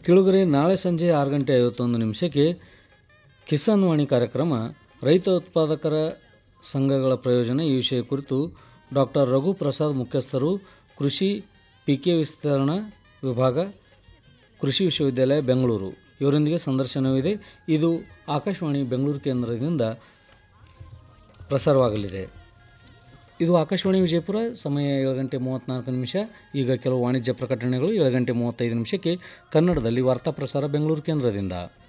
ತಿಳುಗರೆ ನಾಳೆ ಸಂಜೆ ಆರು ಗಂಟೆ ಐವತ್ತೊಂದು ನಿಮಿಷಕ್ಕೆ ಕಿಸಾನ್ ವಾಣಿ ಕಾರ್ಯಕ್ರಮ ರೈತ ಉತ್ಪಾದಕರ ಸಂಘಗಳ ಪ್ರಯೋಜನ ಈ ವಿಷಯ ಕುರಿತು ಡಾಕ್ಟರ್ ರಘು ಪ್ರಸಾದ್ ಮುಖ್ಯಸ್ಥರು ಕೃಷಿ ಪಿಕೆ ವಿಸ್ತರಣಾ ವಿಭಾಗ ಕೃಷಿ ವಿಶ್ವವಿದ್ಯಾಲಯ ಬೆಂಗಳೂರು ಇವರೊಂದಿಗೆ ಸಂದರ್ಶನವಿದೆ ಇದು ಆಕಾಶವಾಣಿ ಬೆಂಗಳೂರು ಕೇಂದ್ರದಿಂದ ಪ್ರಸಾರವಾಗಲಿದೆ ಇದು ಆಕಾಶವಾಣಿ ವಿಜಯಪುರ ಸಮಯ ಏಳು ಗಂಟೆ ಮೂವತ್ತ್ನಾಲ್ಕು ನಿಮಿಷ ಈಗ ಕೆಲವು ವಾಣಿಜ್ಯ ಪ್ರಕಟಣೆಗಳು ಏಳು ಗಂಟೆ ಮೂವತ್ತೈದು ನಿಮಿಷಕ್ಕೆ ಕನ್ನಡದಲ್ಲಿ ವಾರ್ತಾ ಪ್ರಸಾರ ಬೆಂಗಳೂರು ಕೇಂದ್ರದಿಂದ